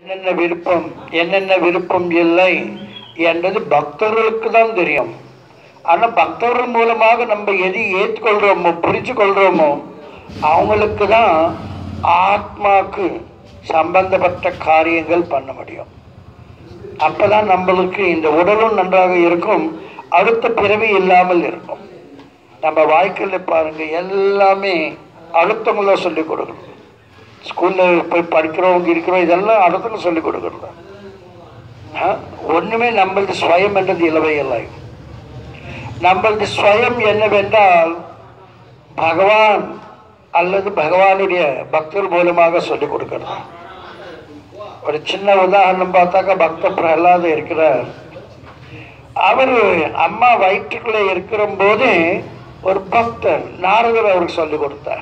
என்னென்ன விருப்பம் என்னென்ன விருப்பம் இல்லை என்றது பக்தர்களுக்கு தான் தெரியும் ஆனால் பக்தர்கள் மூலமாக நம்ம எது ஏற்றுக்கொள்கிறோமோ புரிஞ்சு கொள்கிறோமோ அவங்களுக்கு தான் ஆத்மாக்கு சம்பந்தப்பட்ட காரியங்கள் பண்ண முடியும் அப்பதான் நம்மளுக்கு இந்த உடலும் நன்றாக இருக்கும் அடுத்த பிறவி இல்லாமல் இருக்கும் நம்ம வாழ்க்கையில் பாருங்க எல்லாமே அடுத்தவங்கள சொல்லிக் கொடுக்கணும் ஸ்கூலில் போய் படிக்கிறவங்க இருக்கிறோம் இதெல்லாம் அடுத்தவங்க சொல்லிக் கொடுக்கறது ஆ? ஒண்ணுமே நம்மளது ஸ்வயம் என்றது இலவை இல்லை நம்மளது ஸ்வயம் என்னவென்றால் பகவான் அல்லது பகவானுடைய பக்தர் மூலமாக சொல்லிக் கொடுக்கறது ஒரு சின்ன உதாரணம் பார்த்தாக்கா பக்த பிரகலாத இருக்கிறார் அவர் அம்மா வயிற்றுக்குள்ளே இருக்கிற போது ஒரு பக்தர் நாரதர் அவருக்கு சொல்லிக் கொடுத்தார்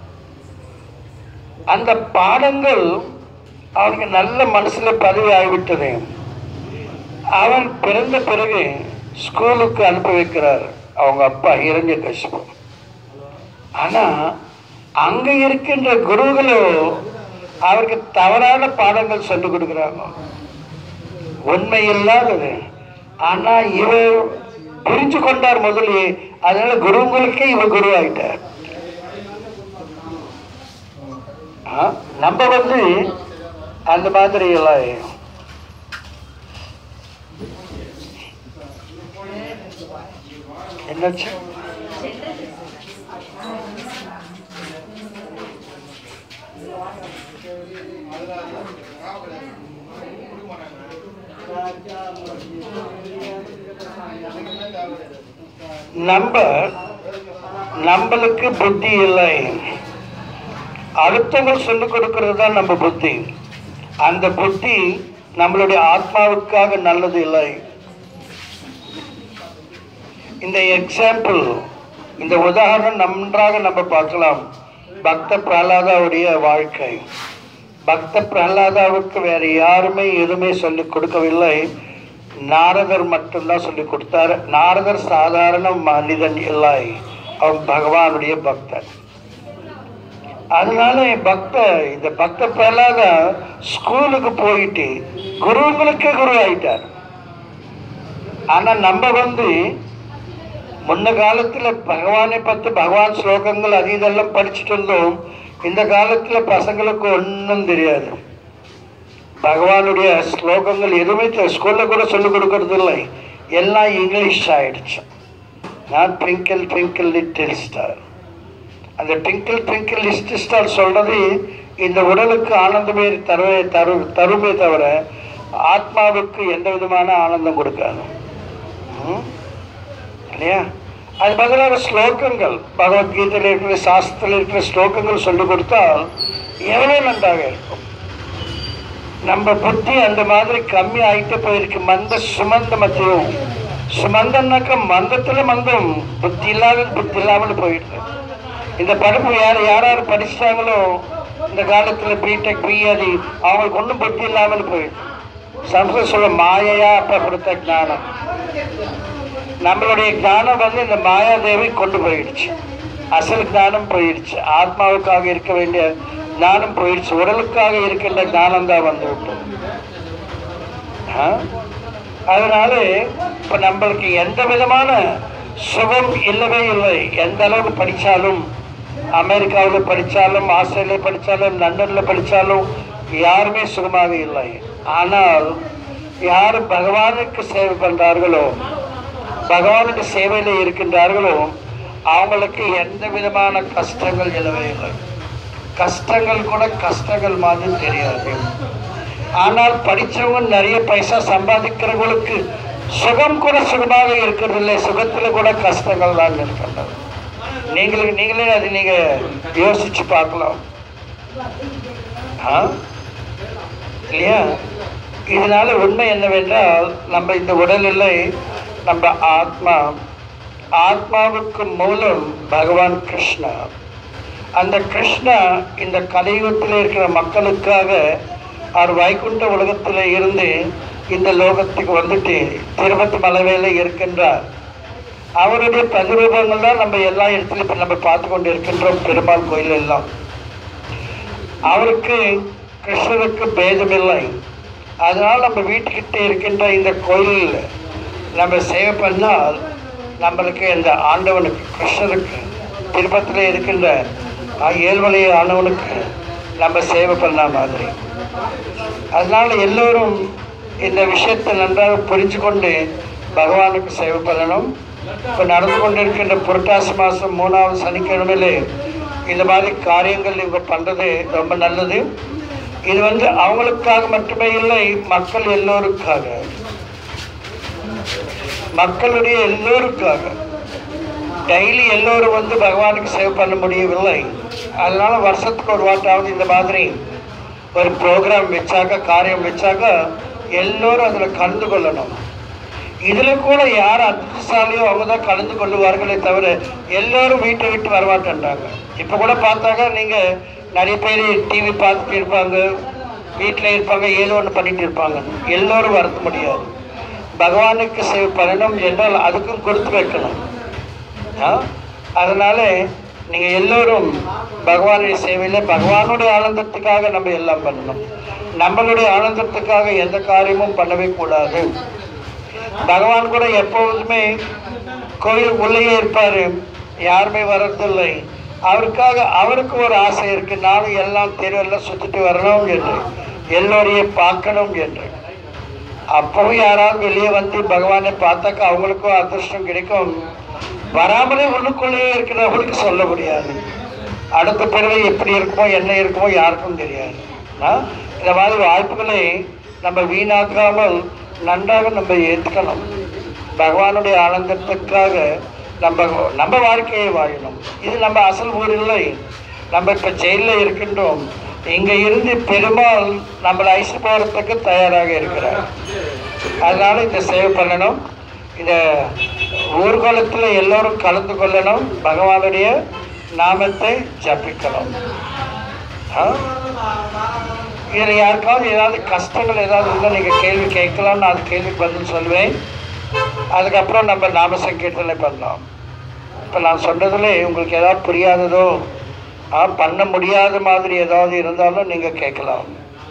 அந்த பாடங்கள் அவனுக்கு நல்ல மனசுல பதிவு ஆகிவிட்டது அவன் பிறந்த பிறகு ஸ்கூலுக்கு அனுப்பி வைக்கிறார் அவங்க அப்பா இரண்ய கஷ்பு ஆனா அங்க இருக்கின்ற குருகளோ அவருக்கு தவறான பாடங்கள் சொல்லிக் கொடுக்குறாங்க உண்மை இல்லாதது ஆனா இவர் புரிஞ்சு கொண்டார் முதலே அதனால குருங்களுக்கே இவர் குரு ஆயிட்டார் ஆ, நம்ம வந்து அந்த மாதிரி எல்லாம் என்னாச்சு நம்ம நம்மளுக்கு புத்தி இல்லை அடுத்தவங்க சொல்லிக் கொடுக்கிறது தான் நம்ம புத்தி அந்த புத்தி நம்மளுடைய ஆத்மாவுக்காக நல்லது இல்லை இந்த எக்ஸாம்பிள் இந்த உதாரணம் நன்றாக நம்ம பார்க்கலாம் பக்த பிரகலாதாவுடைய வாழ்க்கை பக்த பிரகலாதாவுக்கு வேற யாருமே எதுவுமே சொல்லிக் கொடுக்கவில்லை நாரதர் மட்டும்தான் சொல்லிக் கொடுத்தார் நாரதர் சாதாரண மனிதன் இல்லை அவன் பகவானுடைய பக்தன் அதனால என் பக்த இந்த பக்த பிரகலாத ஸ்கூலுக்கு போயிட்டு குருங்களுக்கு குரு ஆயிட்டார் ஆனா நம்ம வந்து முன்ன காலத்துல பகவானை பத்தி பகவான் ஸ்லோகங்கள் அது இதெல்லாம் படிச்சுட்டு இருந்தோம் இந்த காலத்துல பசங்களுக்கு ஒன்றும் தெரியாது பகவானுடைய ஸ்லோகங்கள் எதுவுமே தெ- ஸ்கூல்ல கூட சொல்லிக் கொடுக்கறது இல்லை எல்லாம் இங்கிலீஷ் ஆயிடுச்சு நான் ட்விங்கிள் ட்விங்கிள் லிட்டில் ஸ்டார் அந்த ட்விங்கிள் ட்விங்கிள் லிட்டில் ஸ்டார் சொல்றது இந்த உடலுக்கு ஆனந்தமே தருவே தரு தருமே தவிர ஆத்மாவுக்கு எந்த விதமான ஆனந்தம் கொடுக்காது ம்? இல்லையா அது பதிலாக ஸ்லோகங்கள் பகவத்கீதையில் இருக்கிற சாஸ்திரத்தில் இருக்கிற ஸ்லோகங்கள் சொல்லிக் கொடுத்தால் எவ்வளோ நன்றாக இருக்கும் நம்ம புத்தி அந்த மாதிரி கம்மி ஆயிட்டு போயிருக்கு மந்த சுமந்த மத்தியும் சுமந்தன்னாக்க மந்தத்துல மந்தம் புத்தி இல்லாத புத்தி இல்லாமல் போயிடுது இந்த படிப்பு யார் யார் யார் படிச்சிட்டாங்களோ இந்த காலத்துல பிடெக் பிஆதி அவங்களுக்கு ஒன்றும் புத்தி இல்லாமல் போயிடுது சம்ஸ்கிருதம் சொல்ல மாயையா அப்ப கொடுத்த ஞானம் நம்மளுடைய ஞானம் வந்து இந்த மாயாதேவி கொண்டு போயிடுச்சு அசல் ஞானம் போயிடுச்சு ஆத்மாவுக்காக இருக்க வேண்டிய ஞானம் போயிடுச்சு உடலுக்காக இருக்கின்ற ஞானம் தான் வந்து விட்டது ஆ? அதனால இப்ப நம்மளுக்கு எந்த விதமான சுகம் இல்லவே இல்லை எந்த அளவுக்கு படிச்சாலும் அமெரிக்காவில் படிச்சாலும் ஆஸ்திரேலியா படிச்சாலும் லண்டன்ல படிச்சாலும் யாருமே சுகமாக இல்லை ஆனால் யார் பகவானுக்கு சேவை பண்றார்களோ பகவானுடைய சேவையில இருக்கின்றார்களோ அவங்களுக்கு எந்த விதமான கஷ்டங்கள் இல்லவே இல்லை கஷ்டங்கள் கூட கஷ்டங்கள் மாதிரி தெரியாது ஆனால் படிச்சவங்க நிறைய பைசா சம்பாதிக்கிறவங்களுக்கு சுகம் கூட சுகமாக இருக்கிறது இல்லை சுகத்துல கூட கஷ்டங்கள் தான் இருக்கின்றது நீங்களே நீங்களே அது நீங்க யோசிச்சு பார்க்கலாம் ஆ? இல்லையா இதனால உண்மை என்னவென்றால் நம்ம இந்த உடலில் நம்ம ஆத்மா ஆத்மாவுக்கு மூலம் பகவான் கிருஷ்ணா அந்த கிருஷ்ணா இந்த கலியுகத்தில் இருக்கிற மக்களுக்காக அவர் வைகுண்ட உலகத்தில் இருந்து இந்த லோகத்துக்கு வந்துட்டு திருப்பதி மலைவேல இருக்கின்றார் அவருடைய பிரதிரூபங்கள் தான் நம்ம எல்லா இடத்துலையும் இப்போ நம்ம பார்த்து கொண்டு இருக்கின்றோம் பெருமாள் கோயில் எல்லாம் அவருக்கு கிருஷ்ணருக்கு பேதமில்லை அதனால் நம்ம வீட்டுக்கிட்ட இருக்கின்ற இந்த கோயிலில் நம்ம சேவை பண்ணால் நம்மளுக்கு இந்த ஆண்டவனுக்கு கிருஷ்ணனுக்கு திருப்பத்தில் இருக்கின்ற அஹ், ஏழ்மலை ஆண்டவனுக்கு நம்ம சேவை பண்ண மாதிரி அதனால் எல்லோரும் இந்த விஷயத்தை நன்றாக புரிஞ்சு கொண்டு பகவானுக்கு சேவை பண்ணணும் இப்போ நடந்து கொண்டிருக்கின்ற புரட்டாசி மாதம் மூணாவது சனிக்கிழமையில இந்த மாதிரி காரியங்கள் இவங்க பண்ணுறது ரொம்ப நல்லது இது வந்து அவங்களுக்காக மட்டுமே இல்லை மக்கள் எல்லோருக்காக மக்களுடைய எல்லோருக்காக டெய்லி எல்லோரும் வந்து பகவானுக்கு சேவை பண்ண முடியவில்லை அதனால வருஷத்துக்கு ஒரு வாட்டாவது இந்த மாதிரி ஒரு ப்ரோக்ராம் வச்சாக்க காரியம் வச்சாக்க எல்லோரும் அதில் கலந்து கொள்ளணும் இதில் கூட யார் அதிர்ஷ்டசாலியோ அவங்க தான் கலந்து கொள்ளுவார்களே தவிர எல்லோரும் வீட்டை விட்டு வரமாட்டேன்றாங்க இப்போ கூட பார்த்தாக்க நீங்கள் நிறைய பேர் டிவி பார்த்துட்டு இருப்பாங்க வீட்டில் இருப்பாங்க ஏதோ ஒன்று பண்ணிட்டு இருப்பாங்க எல்லோரும் வரது முடியாது பகவானுக்கு சேவை பண்ணணும் என்றால் அதுக்கும் கொடுத்து வைக்கணும் ஆ? அதனால நீங்கள் எல்லோரும் பகவானுடைய சேவையில் பகவானுடைய ஆனந்தத்துக்காக நம்ம எல்லாம் பண்ணணும் நம்மளுடைய ஆனந்தத்துக்காக எந்த காரியமும் பண்ணவே கூடாது பகவான் கூட எப்பொழுதுமே கோயில் உள்ளேயே இருப்பார் யாருமே வர்றதில்லை அவருக்காக அவருக்கு ஒரு ஆசை இருக்கு நானும் எல்லாம் தெருவெல்லாம் சுற்றிட்டு வரணும் என்று எல்லோரையும் பார்க்கணும் என்று அப்பவும் யாராவது வெளியே வந்து பகவானை பார்த்தாக்க அவங்களுக்கும் அதிர்ஷ்டம் கிடைக்கும் வராமலே உள்ளுக்குள்ளேயே இருக்கிறவங்களுக்கு சொல்ல முடியாது அடுத்த பிறகு எப்படி இருக்குமோ என்ன இருக்குமோ யாருக்கும் தெரியாது ஆ? இந்த மாதிரி வாய்ப்புகளை நம்ம வீணாக்காமல் நன்றாக நம்ம ஏற்றுக்கணும் பகவானுடைய ஆனந்தத்துக்காக நம்ம நம்ம வாழ்க்கையை வாழணும் இது நம்ம அசல் ஊர் இல்லை நம்ம இப்போ ஜெயிலில் இருக்கின்றோம் இங்கே இருந்து பெருமாள் நம்மளை ஐசு போகிறதுக்கு தயாராக இருக்கிறார் அதனால இந்த சேவை பண்ணணும் இந்த ஊர்வலத்தில் எல்லோரும் கலந்து கொள்ளணும் பகவானுடைய நாமத்தை ஜபிக்கணும் ஆ? இதில் யாருக்காவது ஏதாவது கஷ்டங்கள் ஏதாவது இருந்தால் நீங்கள் கேள்வி கேட்கலாம் நான் அது கேள்விக்கு பதில் சொல்லுவேன் அதுக்கப்புறம் நம்ம நாம சங்கீர்த்தனை பண்ணலாம் இப்போ நான் சொன்னதுல உங்களுக்கு ஏதாவது புரியாததோ ஆ, பண்ண முடியாத மாதிரி ஏதாவது இருந்தாலும் நீங்கள் கேட்கலாம்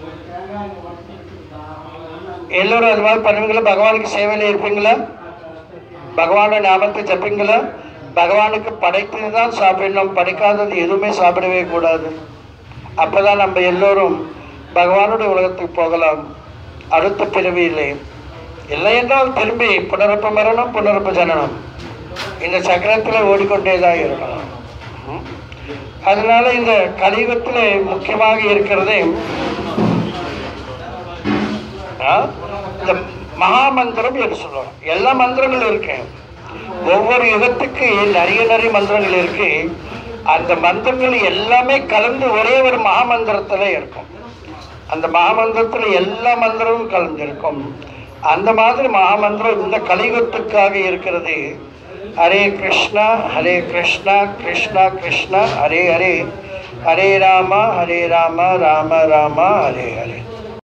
எல்லோரும் அது மாதிரி பண்ணுவீங்களா பகவானுக்கு சேவையில் இருப்பீங்களா பகவான நாமத்தை ஜபிங்களா பகவானுக்கு படைத்தது தான் சாப்பிடணும் படைக்காதது எதுவுமே சாப்பிடவே கூடாது அப்பதான் நம்ம எல்லோரும் பகவானுடைய உலகத்துக்கு போகலாம் அடுத்த பிறவியிலே இல்லை என்றால் திரும்பி புனரப்ப மரணம் புனரப்ப ஜனனம் இந்த சக்கரத்தில் ஓடிக்கொண்டே தான் இருக்கணும் ம்? அதனால இந்த கலியுகத்தில் முக்கியமாக இருக்கிறதே ஆ? இந்த மகாமந்திரம் என்று சொல்லுவாங்க எல்லா மந்திரங்களும் இருக்கு ஒவ்வொரு யுகத்துக்கு நிறைய நிறைய மந்திரங்கள் இருக்கு அந்த மந்திரங்கள் எல்லாமே கலந்து ஒரே ஒரு மகாமந்திரத்துல இருக்கும் அந்த மகாமந்திரத்துல எல்லா மந்திரமும் கலந்திருக்கும் அந்த மாதிரி மகாமந்திரம் இந்த கலியுகத்துக்காக இருக்கிறது ஹரே கிருஷ்ணா ஹரே கிருஷ்ணா கிருஷ்ணா கிருஷ்ணா ஹரே ஹரே ஹரே ராமா ஹரே ராமா ராம ராமா ஹரே ஹரே